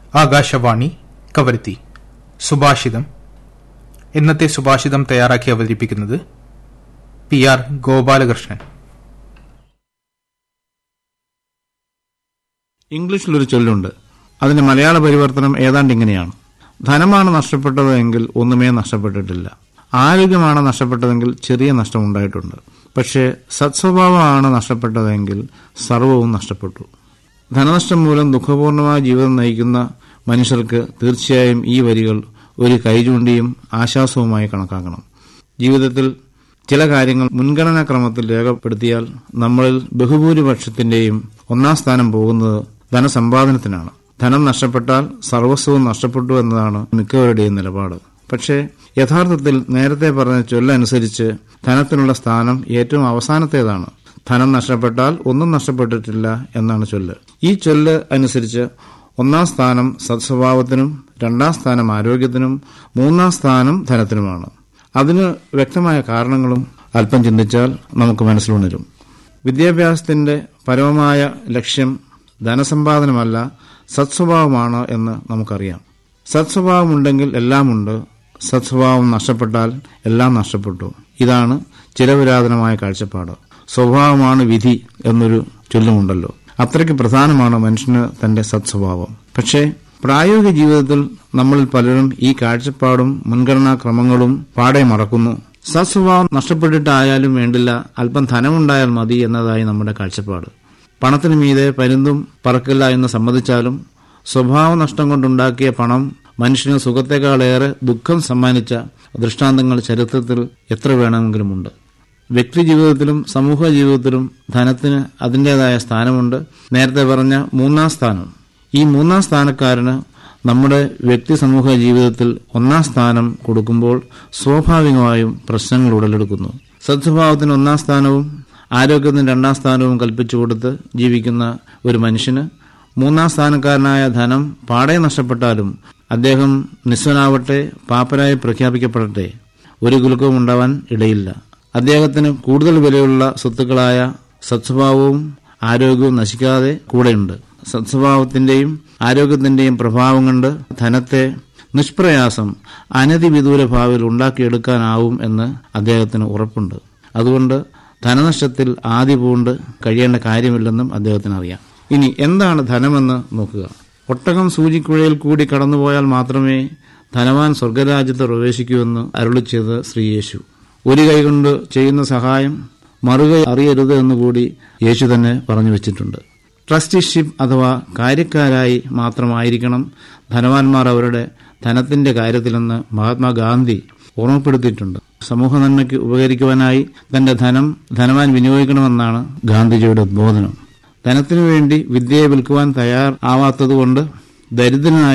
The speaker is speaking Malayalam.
ആകാശവാണി കവരത്തി സുഭാഷിതം ഇന്നത്തെ സുഭാഷിതം തയ്യാറാക്കി അവതരിപ്പിക്കുന്നത് പി ആർ ഗോപാലകൃഷ്ണൻ ഇംഗ്ലീഷിലൊരു ചൊല്ലുണ്ട് അതിന്റെ മലയാള പരിവർത്തനം ഏതാണ്ട് ഇങ്ങനെയാണ് ധനമാണ് നഷ്ടപ്പെട്ടത് എങ്കിൽ ഒന്നുമേ നഷ്ടപ്പെട്ടിട്ടില്ല ആരോഗ്യമാണ് നഷ്ടപ്പെട്ടതെങ്കിൽ ചെറിയ നഷ്ടം ഉണ്ടായിട്ടുണ്ട് പക്ഷേ സത്സ്വഭാവമാണ് നഷ്ടപ്പെട്ടതെങ്കിൽ സർവവും നഷ്ടപ്പെട്ടു ധനനഷ്ടം മൂലം ദുഃഖപൂർണമായ ജീവിതം നയിക്കുന്ന മനുഷ്യർക്ക് തീർച്ചയായും ഈ വരികൾ ഒരു കൈചൂണ്ടിയും ആശ്വാസവുമായി കണക്കാക്കണം ജീവിതത്തിൽ ചില കാര്യങ്ങൾ മുൻഗണനാ ക്രമത്തിൽ രേഖപ്പെടുത്തിയാൽ നമ്മളിൽ ബഹുഭൂരിപക്ഷത്തിന്റെയും ഒന്നാം സ്ഥാനം പോകുന്നത് ധനസമ്പാദനത്തിനാണ് ധനം നഷ്ടപ്പെട്ടാൽ സർവസ്വവും നഷ്ടപ്പെട്ടു എന്നതാണ് മിക്കവരുടെയും നിലപാട് പക്ഷേ യഥാർത്ഥത്തിൽ നേരത്തെ പറഞ്ഞ ചൊല്ലനുസരിച്ച് ധനത്തിനുള്ള സ്ഥാനം ഏറ്റവും അവസാനത്തേതാണ് ധനം നഷ്ടപ്പെട്ടാൽ ഒന്നും നഷ്ടപ്പെട്ടിട്ടില്ല എന്നാണ് ചൊല്ല് ഈ ചൊല്ല് അനുസരിച്ച് ഒന്നാം സ്ഥാനം സത്സ്വഭാവത്തിനും രണ്ടാം സ്ഥാനം ആരോഗ്യത്തിനും മൂന്നാം സ്ഥാനം ധനത്തിനുമാണ് അതിന് വ്യക്തമായ കാരണങ്ങളും അല്പം ചിന്തിച്ചാൽ നമുക്ക് മനസ്സിലുണരും വിദ്യാഭ്യാസത്തിന്റെ പരമമായ ലക്ഷ്യം ധനസമ്പാദനമല്ല സത്സ്വഭാവമാണ് എന്ന് നമുക്കറിയാം സത്സ്വഭാവമുണ്ടെങ്കിൽ എല്ലാമുണ്ട് സത്സ്വഭാവം നഷ്ടപ്പെട്ടാൽ എല്ലാം നഷ്ടപ്പെട്ടു ഇതാണ് ചിരപുരാതനമായ കാഴ്ചപ്പാട് സ്വഭാവമാണ് വിധി എന്നൊരു ചൊല്ലുമുണ്ടല്ലോ അത്രയ്ക്ക് പ്രധാനമാണ് മനുഷ്യന് തന്റെ സത്സ്വഭാവം പക്ഷേ പ്രായോഗിക ജീവിതത്തിൽ നമ്മളിൽ പലരും ഈ കാഴ്ചപ്പാടും മുൻഗണനാ ക്രമങ്ങളും പാടെ മറക്കുന്നു സത്സ്വഭാവം നഷ്ടപ്പെട്ടിട്ടായാലും വേണ്ടില്ല അല്പം ധനമുണ്ടായാൽ മതി എന്നതായി നമ്മുടെ കാഴ്ചപ്പാട് പണത്തിന് മീതെ പരുന്തും പറക്കില്ല എന്ന് സമ്മതിച്ചാലും സ്വഭാവ നഷ്ടം കൊണ്ടുണ്ടാക്കിയ പണം മനുഷ്യന് സുഖത്തെക്കാളേറെ ദുഃഖം സമ്മാനിച്ച ദൃഷ്ടാന്തങ്ങൾ ചരിത്രത്തിൽ എത്ര വേണമെങ്കിലുമുണ്ട് വ്യക്തി ജീവിതത്തിലും സമൂഹ ജീവിതത്തിലും ധനത്തിന് അതിൻ്റെതായ സ്ഥാനമുണ്ട് നേരത്തെ പറഞ്ഞ മൂന്നാം സ്ഥാനം ഈ മൂന്നാം സ്ഥാനക്കാരന് നമ്മുടെ വ്യക്തി സമൂഹ ജീവിതത്തിൽ ഒന്നാം സ്ഥാനം കൊടുക്കുമ്പോൾ സ്വാഭാവികമായും പ്രശ്നങ്ങൾ ഉടലെടുക്കുന്നു സദ്സ്വഭാവത്തിന് ഒന്നാം സ്ഥാനവും ആരോഗ്യത്തിന് രണ്ടാം സ്ഥാനവും കൽപ്പിച്ചു കൊടുത്ത് ജീവിക്കുന്ന ഒരു മനുഷ്യന് മൂന്നാം സ്ഥാനക്കാരനായ ധനം പാടെ നഷ്ടപ്പെട്ടാലും അദ്ദേഹം നിസ്വനാവട്ടെ പാപ്പരായി പ്രഖ്യാപിക്കപ്പെടട്ടെ ഒരു കുലുക്കവും ഉണ്ടാവാൻ ഇടയില്ല അദ്ദേഹത്തിന് കൂടുതൽ വിലയുള്ള സ്വത്തുക്കളായ സത്സ്വഭാവവും ആരോഗ്യവും നശിക്കാതെ കൂടെയുണ്ട് സത്സ്വഭാവത്തിന്റെയും ആരോഗ്യത്തിന്റെയും പ്രഭാവം കൊണ്ട് ധനത്തെ നിഷ്പ്രയാസം അനതിവിദൂര ഭാവിയിൽ ഉണ്ടാക്കിയെടുക്കാനാവും എന്ന് അദ്ദേഹത്തിന് ഉറപ്പുണ്ട് അതുകൊണ്ട് ധനനഷ്ടത്തിൽ ആദ്യ പൂണ്ട് കഴിയേണ്ട കാര്യമില്ലെന്നും അദ്ദേഹത്തിന് അറിയാം ഇനി എന്താണ് ധനമെന്ന് നോക്കുക ഒട്ടകം സൂചിക്കുഴയിൽ കൂടി കടന്നുപോയാൽ മാത്രമേ ധനവാൻ സ്വർഗരാജ്യത്ത് പ്രവേശിക്കൂവെന്ന് അരുളിച്ചത് ശ്രീയേശു ഒരു കൈകൊണ്ട് ചെയ്യുന്ന സഹായം മറുകൈ അറിയരുത് എന്നുകൂടി യേശു തന്നെ പറഞ്ഞു വെച്ചിട്ടുണ്ട് ട്രസ്റ്റിഷിപ്പ് അഥവാ കാര്യക്കാരായി മാത്രമായിരിക്കണം ധനവാന്മാർ അവരുടെ ധനത്തിന്റെ കാര്യത്തിലെന്ന് മഹാത്മാഗാന്ധി ഓർമ്മപ്പെടുത്തിയിട്ടുണ്ട് സമൂഹ നന്മയ്ക്ക് ഉപകരിക്കുവാനായി തന്റെ ധനം ധനവാൻ വിനിയോഗിക്കണമെന്നാണ് ഗാന്ധിജിയുടെ ഉദ്ബോധനം ധനത്തിനു വേണ്ടി വിദ്യയെ വിൽക്കുവാൻ തയ്യാർ ആവാത്തതുകൊണ്ട് ദരിദ്രനായ